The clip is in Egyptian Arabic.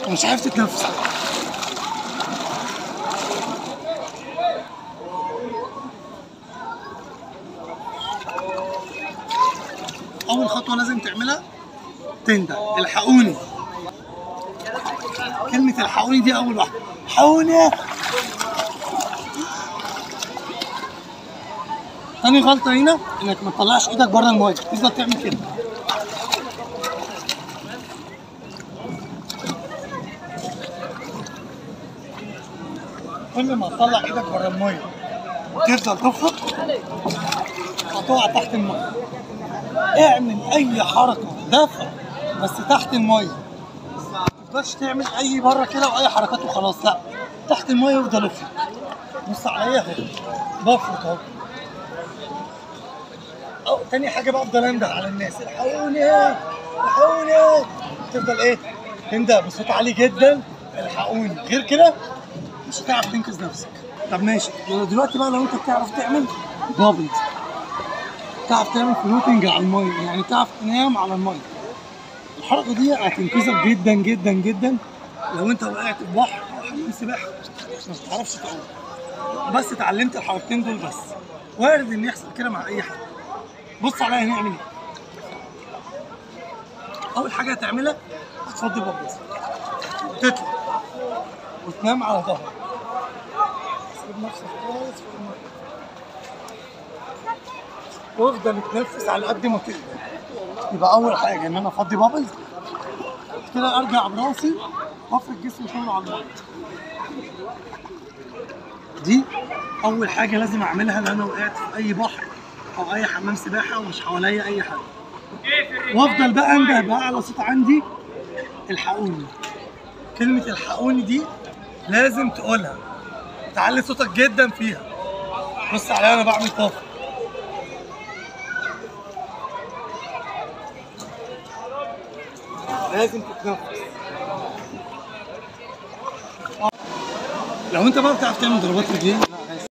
ومش عارف تتنفس اول خطوه لازم تعملها تندى الحقوني كلمه الحقوني دي اول واحده حقوني تاني غلطه هنا انك ما تطلعش ايدك بره المايه تفضل تعمل كده كل ما تطلع ايدك بره المايه وتفضل تفرك هتقع تحت المايه اعمل اي حركه دفع بس تحت المايه ما تفضلش تعمل اي بره كده واي حركات وخلاص لا تحت المايه افضل افرك بص عليا اهو بفرك اهو أو تاني حاجة بقى افضل انده على الناس الحقوني الحقوني تفضل ايه تنده بصوت عالي جدا الحقوني غير كده مش هتعرف تنقذ نفسك طب ماشي دلوقتي بقى لو انت بتعرف تعمل بابلز تعرف تعمل فلوتنج على الميه يعني تعرف تنام على الميه الحركه دي هتنقذك جدا جدا جدا لو انت وقعت في بحر او حمام سباحه ما بتعرفش تعوم بس اتعلمت الحركتين دول بس وارد ان يحصل كده مع اي حد بص عليا هنعمل ايه اول حاجه هتعملها هتفضي بابلز تطلع وتنام على ظهرك سيب نفسك كويس في الميه وافضل تتنفس على قد ما تقدر يبقى اول حاجه ان انا افضي بابلز كده ارجع براسي وافرد جسمي كله على الميه دي اول حاجه لازم اعملها لو انا وقعت في اي بحر او اي حمام سباحه ومش حواليا اي حد وافضل بقى انده باعلى صوت عندي الحقوني كلمه الحقوني دي لازم تقولها تعلي صوتك جدا فيها بص عليا انا بعمل طاقه لازم تتنفس لو انت بقى بتعرف تعمل ضربات رجلين